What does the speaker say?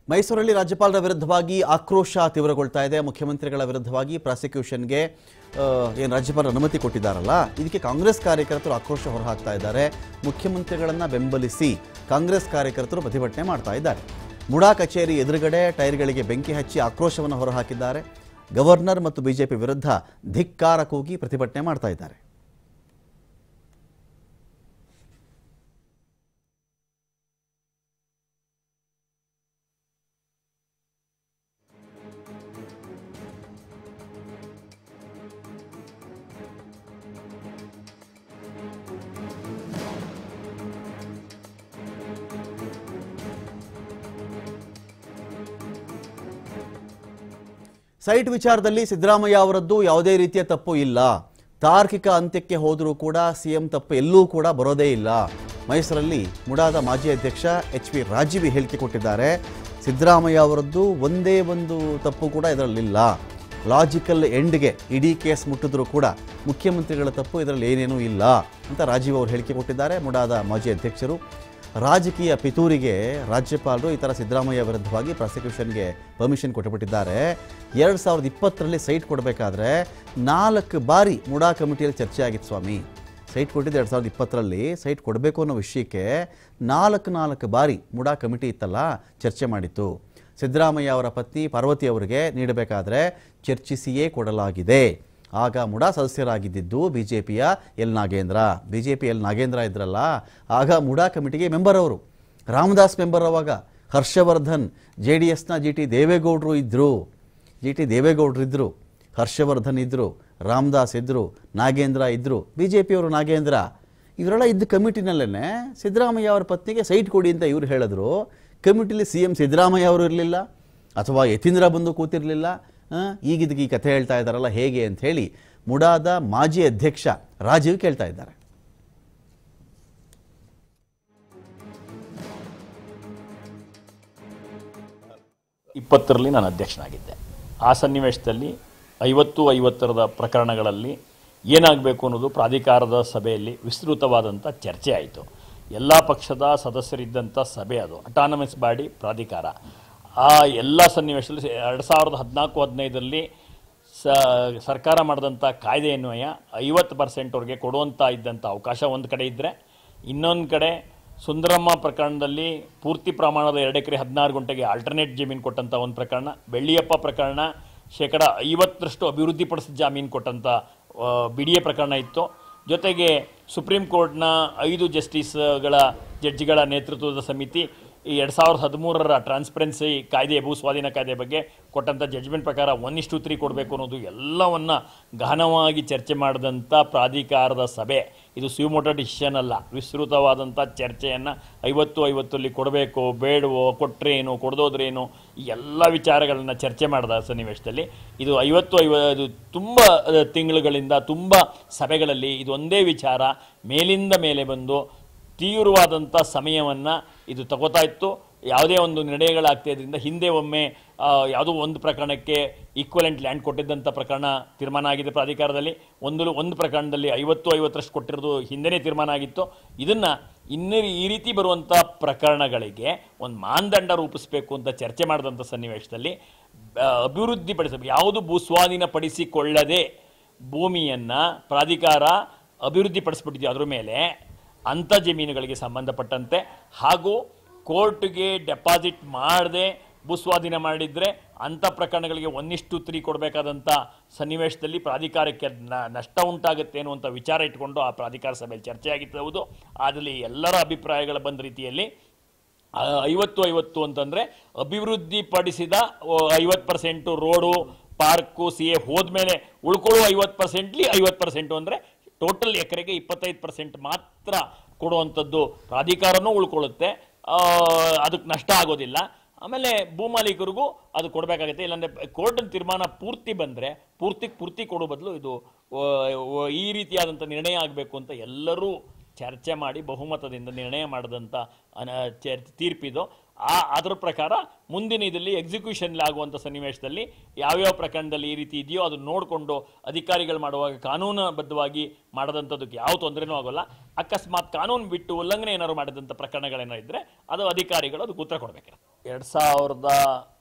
ಮೈಸೂರಲ್ಲಿ ರಾಜ್ಯಪಾಲರ ವಿರುದ್ಧವಾಗಿ ಆಕ್ರೋಶ ತೀವ್ರಗೊಳ್ತಾ ಇದೆ ಮುಖ್ಯಮಂತ್ರಿಗಳ ವಿರುದ್ಧವಾಗಿ ಪ್ರಾಸಿಕ್ಯೂಷನ್ಗೆ ಏನು ರಾಜ್ಯಪಾಲರು ಅನುಮತಿ ಕೊಟ್ಟಿದ್ದಾರಲ್ಲ ಇದಕ್ಕೆ ಕಾಂಗ್ರೆಸ್ ಕಾರ್ಯಕರ್ತರು ಆಕ್ರೋಶ ಹೊರಹಾಕ್ತಾ ಇದ್ದಾರೆ ಮುಖ್ಯಮಂತ್ರಿಗಳನ್ನ ಬೆಂಬಲಿಸಿ ಕಾಂಗ್ರೆಸ್ ಕಾರ್ಯಕರ್ತರು ಪ್ರತಿಭಟನೆ ಮಾಡ್ತಾ ಇದ್ದಾರೆ ಮುಡಾ ಕಚೇರಿ ಎದುರುಗಡೆ ಟೈರ್ಗಳಿಗೆ ಬೆಂಕಿ ಹಚ್ಚಿ ಆಕ್ರೋಶವನ್ನು ಹೊರಹಾಕಿದ್ದಾರೆ ಗವರ್ನರ್ ಮತ್ತು ಬಿಜೆಪಿ ವಿರುದ್ಧ ಧಿಕ್ಕಾರ ಕೂಗಿ ಪ್ರತಿಭಟನೆ ಮಾಡ್ತಾ ಇದ್ದಾರೆ ಸೈಟ್ ವಿಚಾರದಲ್ಲಿ ಸಿದ್ದರಾಮಯ್ಯ ಅವರದ್ದು ಯಾವುದೇ ರೀತಿಯ ತಪ್ಪು ಇಲ್ಲ ತಾರ್ಕಿಕ ಅಂತ್ಯಕ್ಕೆ ಹೋದರೂ ಕೂಡ ಸಿಎಂ ತಪ್ಪು ಎಲ್ಲೂ ಕೂಡ ಬರೋದೇ ಇಲ್ಲ ಮೈಸೂರಲ್ಲಿ ಮುಡಾದ ಮಾಜಿ ಅಧ್ಯಕ್ಷ ಎಚ್ ಪಿ ರಾಜೀವಿ ಹೇಳಿಕೆ ಕೊಟ್ಟಿದ್ದಾರೆ ಸಿದ್ದರಾಮಯ್ಯ ಅವರದ್ದು ಒಂದೇ ಒಂದು ತಪ್ಪು ಕೂಡ ಇದರಲ್ಲಿಲ್ಲ ಲಾಜಿಕಲ್ ಎಂಡ್ಗೆ ಇಡೀ ಕೇಸ್ ಮುಟ್ಟಿದ್ರೂ ಕೂಡ ಮುಖ್ಯಮಂತ್ರಿಗಳ ತಪ್ಪು ಇದರಲ್ಲಿ ಏನೇನೂ ಇಲ್ಲ ಅಂತ ರಾಜೀವ್ ಅವರು ಹೇಳಿಕೆ ಕೊಟ್ಟಿದ್ದಾರೆ ಮುಡಾದ ಮಾಜಿ ಅಧ್ಯಕ್ಷರು ರಾಜಕೀಯ ಪಿತೂರಿಗೆ ರಾಜ್ಯಪಾಲರು ಈ ಥರ ಸಿದ್ದರಾಮಯ್ಯ ವಿರುದ್ಧವಾಗಿ ಪ್ರಾಸಿಕ್ಯೂಷನ್ಗೆ ಪರ್ಮಿಷನ್ ಕೊಟ್ಟುಬಿಟ್ಟಿದ್ದಾರೆ ಎರಡು ಸಾವಿರದ ಇಪ್ಪತ್ತರಲ್ಲಿ ಸೈಟ್ ಕೊಡಬೇಕಾದ್ರೆ ನಾಲ್ಕು ಬಾರಿ ಮುಡಾ ಕಮಿಟಿಯಲ್ಲಿ ಚರ್ಚೆ ಆಗಿತ್ತು ಸ್ವಾಮಿ ಸೈಟ್ ಕೊಟ್ಟಿದ್ದು ಎರಡು ಸಾವಿರದ ಇಪ್ಪತ್ತರಲ್ಲಿ ಸೈಟ್ ಕೊಡಬೇಕು ಅನ್ನೋ ವಿಷಯಕ್ಕೆ ನಾಲ್ಕು ನಾಲ್ಕು ಬಾರಿ ಮುಡಾ ಕಮಿಟಿ ಇತ್ತಲ್ಲ ಚರ್ಚೆ ಮಾಡಿತ್ತು ಸಿದ್ದರಾಮಯ್ಯ ಅವರ ಪತ್ನಿ ಪಾರ್ವತಿ ಅವರಿಗೆ ನೀಡಬೇಕಾದ್ರೆ ಚರ್ಚಿಸಿಯೇ ಕೊಡಲಾಗಿದೆ ಆಗ ಮುಡಾ ಸದಸ್ಯರಾಗಿದ್ದಿದ್ದು ಬಿ ಜೆ ಪಿಯ L Nagendra B J P L Nagendra ಇದ್ರಲ್ಲ ಆಗ ಮುಡಾ ಕಮಿಟಿಗೆ ಮೆಂಬರ್ ಅವರು ರಾಮದಾಸ್ ಮೆಂಬರ್ ಅವಾಗ ಹರ್ಷವರ್ಧನ್ ಜೆ ಡಿ ಎಸ್ನ ಜಿ ಟಿ ದೇವೇಗೌಡರು ಇದ್ದರು ಜಿ ಟಿ ದೇವೇಗೌಡರು ಇದ್ದರು ಹರ್ಷವರ್ಧನ್ ಇದ್ದರು ರಾಮದಾಸ್ ಇದ್ದರು ನಾಗೇಂದ್ರ ಇದ್ದರು ಬಿ ಜೆ ಪಿಯವರು ನಾಗೇಂದ್ರ ಇವರೆಲ್ಲ ಇದ್ದ ಕಮಿಟಿನಲ್ಲೇ ಸಿದ್ದರಾಮಯ್ಯ ಅವರ ಪತ್ನಿಗೆ ಸೈಟ್ ಕೊಡಿ ಅಂತ ಇವ್ರು ಹೇಳಿದ್ರು ಕಮಿಟಿಲಿ ಸಿ ಎಂ ಸಿದ್ದರಾಮಯ್ಯ ಅವರು ಇರಲಿಲ್ಲ ಅಥವಾ ಯತೀಂದ್ರ ಬಂದು ಕೂತಿರಲಿಲ್ಲ ಈಗಿದ್ದಕ್ಕೆ ಈ ಕಥೆ ಹೇಳ್ತಾ ಇದ್ದಾರಲ್ಲ ಹೇಗೆ ಅಂತ ಹೇಳಿ ಮುಡಾದ ಮಾಜಿ ಅಧ್ಯಕ್ಷ ರಾಜೀವ್ ಕೇಳ್ತಾ ಇದ್ದಾರೆ ಇಪ್ಪತ್ತರಲ್ಲಿ ನಾನು ಅಧ್ಯಕ್ಷನಾಗಿದ್ದೆ ಆ ಸನ್ನಿವೇಶದಲ್ಲಿ ಐವತ್ತು ಐವತ್ತರದ ಪ್ರಕರಣಗಳಲ್ಲಿ ಏನಾಗಬೇಕು ಅನ್ನೋದು ಪ್ರಾಧಿಕಾರದ ಸಭೆಯಲ್ಲಿ ವಿಸ್ತೃತವಾದಂಥ ಚರ್ಚೆ ಆಯಿತು ಎಲ್ಲ ಪಕ್ಷದ ಸದಸ್ಯರಿದ್ದಂಥ ಸಭೆ ಅದು ಅಟಾನಮಸ್ ಬಾಡಿ ಪ್ರಾಧಿಕಾರ ಆ ಎಲ್ಲ ಸನ್ನಿವೇಶದಲ್ಲಿ ಎರಡು ಸಾವಿರದ ಹದಿನಾಲ್ಕು ಹದಿನೈದರಲ್ಲಿ ಸ ಸರ್ಕಾರ ಮಾಡಿದಂಥ ಕಾಯ್ದೆ ಅನ್ವಯ ಐವತ್ತು ಪರ್ಸೆಂಟ್ವರೆಗೆ ಕೊಡುವಂಥ ಇದ್ದಂಥ ಅವಕಾಶ ಒಂದು ಕಡೆ ಇದ್ದರೆ ಇನ್ನೊಂದು ಕಡೆ ಸುಂದರಮ್ಮ ಪ್ರಕರಣದಲ್ಲಿ ಪೂರ್ತಿ ಪ್ರಮಾಣದ ಎರಡು ಎಕರೆ ಹದಿನಾರು ಗಂಟೆಗೆ ಆಲ್ಟರ್ನೇಟ್ ಜಮೀನು ಕೊಟ್ಟಂಥ ಒಂದು ಪ್ರಕರಣ ಬೆಳ್ಳಿಯಪ್ಪ ಪ್ರಕರಣ ಶೇಕಡ ಐವತ್ತರಷ್ಟು ಅಭಿವೃದ್ಧಿಪಡಿಸಿದ ಜಾಮೀನು ಕೊಟ್ಟಂಥ ಬಿ ಡಿ ಎ ಪ್ರಕರಣ ಇತ್ತು ಜೊತೆಗೆ ಸುಪ್ರೀಂ ಕೋರ್ಟ್ನ ಐದು ಜಸ್ಟಿಸ್ಗಳ ಜಡ್ಜಿಗಳ ನೇತೃತ್ವದ ಸಮಿತಿ ಈ ಎರಡು ಸಾವಿರದ ಹದಿಮೂರರ ಟ್ರಾನ್ಸ್ಪರೆನ್ಸಿ ಕಾಯ್ದೆ ಭೂಸ್ವಾಧೀನ ಕಾಯ್ದೆ ಬಗ್ಗೆ ಕೊಟ್ಟಂಥ ಜಡ್ಜ್ಮೆಂಟ್ ಪ್ರಕಾರ ಒನ್ ಇಷ್ಟು ತ್ರೀ ಕೊಡಬೇಕು ಅನ್ನೋದು ಎಲ್ಲವನ್ನು ಗಹನವಾಗಿ ಚರ್ಚೆ ಮಾಡಿದಂಥ ಪ್ರಾಧಿಕಾರದ ಸಭೆ ಇದು ಸುಮೋಟೋ ಡಿಸಿಷನ್ ಅಲ್ಲ ವಿಸ್ತೃತವಾದಂಥ ಚರ್ಚೆಯನ್ನು ಐವತ್ತು ಐವತ್ತಲ್ಲಿ ಕೊಡಬೇಕು ಬೇಡವೋ ಕೊಟ್ಟರೆ ಏನು ಕೊಡದೋದ್ರೇನು ಈ ಎಲ್ಲ ವಿಚಾರಗಳನ್ನು ಚರ್ಚೆ ಮಾಡಿದ ಸನ್ನಿವೇಶದಲ್ಲಿ ಇದು ಐವತ್ತು ಐವತ್ತು ತುಂಬ ತಿಂಗಳುಗಳಿಂದ ತುಂಬ ಸಭೆಗಳಲ್ಲಿ ಇದು ಒಂದೇ ವಿಚಾರ ಮೇಲಿಂದ ಮೇಲೆ ಬಂದು ತೀವ್ರವಾದಂಥ ಸಮಯವನ್ನು ಇದು ತಗೋತಾ ಇತ್ತು ಯಾವುದೇ ಒಂದು ನಿರ್ಣಯಗಳಾಗ್ತಾ ಇದ್ರಿಂದ ಹಿಂದೆ ಒಮ್ಮೆ ಆ, ಯಾವುದೋ ಒಂದು ಪ್ರಕರಣಕ್ಕೆ ಈಕ್ವಲೆಂಟ್ ಲ್ಯಾಂಡ್ ಕೊಟ್ಟಿದ್ದಂಥ ಪ್ರಕರಣ ತೀರ್ಮಾನ ಆಗಿದೆ ಪ್ರಾಧಿಕಾರದಲ್ಲಿ ಒಂದು ಒಂದು ಪ್ರಕರಣದಲ್ಲಿ ಐವತ್ತು ಐವತ್ತರಷ್ಟು ಕೊಟ್ಟಿರೋದು ಹಿಂದೆನೇ ತೀರ್ಮಾನ ಆಗಿತ್ತು ಇದನ್ನು ಇನ್ನೂ ಈ ರೀತಿ ಬರುವಂಥ ಪ್ರಕರಣಗಳಿಗೆ ಒಂದು ಮಾನದಂಡ ರೂಪಿಸಬೇಕು ಅಂತ ಚರ್ಚೆ ಮಾಡಿದಂಥ ಸನ್ನಿವೇಶದಲ್ಲಿ ಆ, ಅಭಿವೃದ್ಧಿಪಡಿಸಬೇಕು ಯಾವುದು ಭೂಸ್ವಾಧೀನಪಡಿಸಿಕೊಳ್ಳದೆ ಭೂಮಿಯನ್ನು ಪ್ರಾಧಿಕಾರ ಅಭಿವೃದ್ಧಿಪಡಿಸ್ಬಿಟ್ಟಿದೆಯೋ ಅದ್ರ ಮೇಲೆ ಅಂಥ ಜಮೀನುಗಳಿಗೆ ಸಂಬಂಧಪಟ್ಟಂತೆ ಹಾಗೂ ಕೋರ್ಟ್ಗೆ ಡೆಪಾಸಿಟ್ ಮಾಡದೆ ಭೂಸ್ವಾಧೀನ ಮಾಡಿದರೆ ಅಂಥ ಪ್ರಕರಣಗಳಿಗೆ ಒಂದಿಷ್ಟು ತ್ರೀ ಕೊಡಬೇಕಾದಂಥ ಸನ್ನಿವೇಶದಲ್ಲಿ ಪ್ರಾಧಿಕಾರಕ್ಕೆ ನ- ನಷ್ಟ ಉಂಟಾಗುತ್ತೆ ಅನ್ನುವಂಥ ವಿಚಾರ ಇಟ್ಕೊಂಡು ಆ ಪ್ರಾಧಿಕಾರ ಸಭೆಯಲ್ಲಿ ಚರ್ಚೆ ಆಗಿತ್ತು ಹೌದು ಅದರಲ್ಲಿ ಎಲ್ಲರ ಅಭಿಪ್ರಾಯಗಳ ಬಂದ ರೀತಿಯಲ್ಲಿ ಆ, ಐವತ್ತು ಐವತ್ತು ಅಂತಂದರೆ ಅಭಿವೃದ್ಧಿಪಡಿಸಿದ ಐವತ್ತು percent road park C A ಹೋದ್ಮೇಲೆ ಉಳ್ಕೊಳ್ಳೋ ಐವತ್ತು ಪರ್ಸೆಂಟ್ಲಿ ಐವತ್ತು ಪರ್ಸೆಂಟು ಅಂದರೆ ಟೋಟಲ್ ಎಕರೆಗೆ ಇಪ್ಪತ್ತೈದು ಪರ್ಸೆಂಟ್ ಮಾತ್ರ ಕೊಡುವಂಥದ್ದು ಪ್ರಾಧಿಕಾರನೂ ಉಳ್ಕೊಳ್ಳುತ್ತೆ ಆ, ಅದಕ್ಕೆ ನಷ್ಟ ಆಗೋದಿಲ್ಲ ಆಮೇಲೆ ಭೂಮಾಲೀಕರಿಗೂ ಅದು ಕೊಡಬೇಕಾಗುತ್ತೆ ಇಲ್ಲಾಂದರೆ ಕೋರ್ಟಿನ ತೀರ್ಮಾನ ಪೂರ್ತಿ ಬಂದರೆ ಪೂರ್ತಿ ಪೂರ್ತಿ ಕೊಡೋ ಬದಲು ಇದು ಆ, ಆ, ಈ ರೀತಿಯಾದಂಥ ನಿರ್ಣಯ ಆಗಬೇಕು ಅಂತ ಎಲ್ಲರೂ ಚರ್ಚೆ ಮಾಡಿ ಬಹುಮತದಿಂದ ನಿರ್ಣಯ ಮಾಡಿದಂಥ ಅನ ಚರ್ ತೀರ್ಪಿದು ಆ ಅದರ ಪ್ರಕಾರ ಮುಂದಿನ ಇದರಲ್ಲಿ ಎಕ್ಸಿಕ್ಯೂಷನ್ ಆಗುವಂಥ ಸನ್ನಿವೇಶದಲ್ಲಿ ಯಾವ್ಯಾವ ಪ್ರಕರಣದಲ್ಲಿ ಈ ರೀತಿ ಇದೆಯೋ ಅದನ್ನ ನೋಡಿಕೊಂಡು ಅಧಿಕಾರಿಗಳು ಮಾಡುವಾಗ ಕಾನೂನುಬದ್ಧವಾಗಿ ಮಾಡದಂಥದ್ದಕ್ಕೆ ಯಾವ ತೊಂದರೆನೂ ಆಗೋಲ್ಲ ಅಕಸ್ಮಾತ್ ಕಾನೂನು ಬಿಟ್ಟು ಉಲ್ಲಂಘನೆ ಏನಾದ್ರು ಮಾಡಿದಂಥ ಪ್ರಕರಣಗಳೇನೋ ಇದ್ದರೆ ಅದು ಅಧಿಕಾರಿಗಳು ಅದಕ್ಕೆ ಉತ್ತರ ಕೊಡಬೇಕಿರುತ್ತೆ ಎರಡು ಸಾವಿರದ